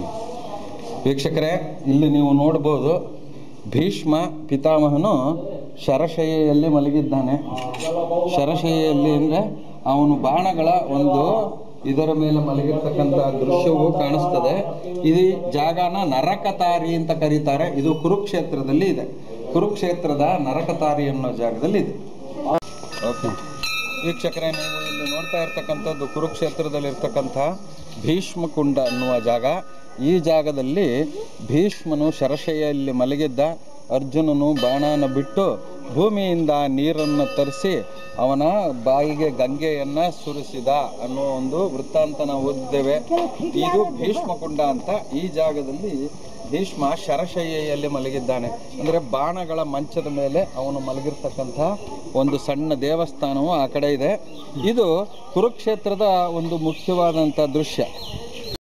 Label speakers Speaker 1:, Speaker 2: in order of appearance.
Speaker 1: ವೀಕ್ಷಕರೇ ಇಲ್ಲಿ ನೀವು ನೋಡ್ಬೋದು ಭೀಷ್ಮ ಪಿತಾಮಹನು ಶರಶಯ್ಯೆಯಲ್ಲಿ ಮಲಗಿದ್ದಾನೆ ಶರಶಯ್ಯೆಯಲ್ಲಿ ಅಂದರೆ ಅವನು ಬಾಣಗಳ ಒಂದು ಇದರ ಮೇಲೆ ಮಲಗಿರ್ತಕ್ಕಂಥ ದೃಶ್ಯವು ಕಾಣಿಸ್ತದೆ ಈ ಜಾಗನ ನರಕತಾರಿ ಅಂತ ಕರೀತಾರೆ ಇದು ಕುರುಕ್ಷೇತ್ರದಲ್ಲಿ ಇದೆ ಕುರುಕ್ಷೇತ್ರದ ನರಕತಾರಿ ಅನ್ನೋ ಜಾಗದಲ್ಲಿ ಇದೆ ಓಕೆ ವೀಕ್ಷಕರೇ ನೀವು ಇಲ್ಲಿ ನೋಡ್ತಾ ಇರ್ತಕ್ಕಂಥದ್ದು ಕುರುಕ್ಷೇತ್ರದಲ್ಲಿ ಇರ್ತಕ್ಕಂಥ ಭೀಷ್ಮಕುಂಡ ಅನ್ನುವ ಜಾಗ ಈ ಜಾಗದಲ್ಲಿ ಭೀಷ್ಮನು ಶರಶೆಯಲ್ಲಿ ಮಲಗಿದ್ದ ಅರ್ಜುನನು ಬಾಣನ ಬಿಟ್ಟು ಭೂಮಿಯಿಂದ ನೀರನ್ನು ತರಿಸಿ ಅವನ ಬಾಯಿಗೆ ಗಂಗೆಯನ್ನ ಸುರಿಸಿದ ಅನ್ನೋ ಒಂದು ವೃತ್ತಾಂತ ನಾವು ಓದಿದ್ದೇವೆ ಇದು ಭೀಷ್ಮಕುಂಡ ಅಂತ ಈ ಜಾಗದಲ್ಲಿ ಭೀಷ್ಮ ಶರಶಯ್ಯೆಯಲ್ಲಿ ಮಲಗಿದ್ದಾನೆ ಅಂದರೆ ಬಾಣಗಳ ಮಂಚದ ಮೇಲೆ ಅವನು ಮಲಗಿರ್ತಕ್ಕಂಥ ಒಂದು ಸಣ್ಣ ದೇವಸ್ಥಾನವು ಆ ಕಡೆ ಇದೆ ಇದು ಕುರುಕ್ಷೇತ್ರದ ಒಂದು ಮುಖ್ಯವಾದಂಥ ದೃಶ್ಯ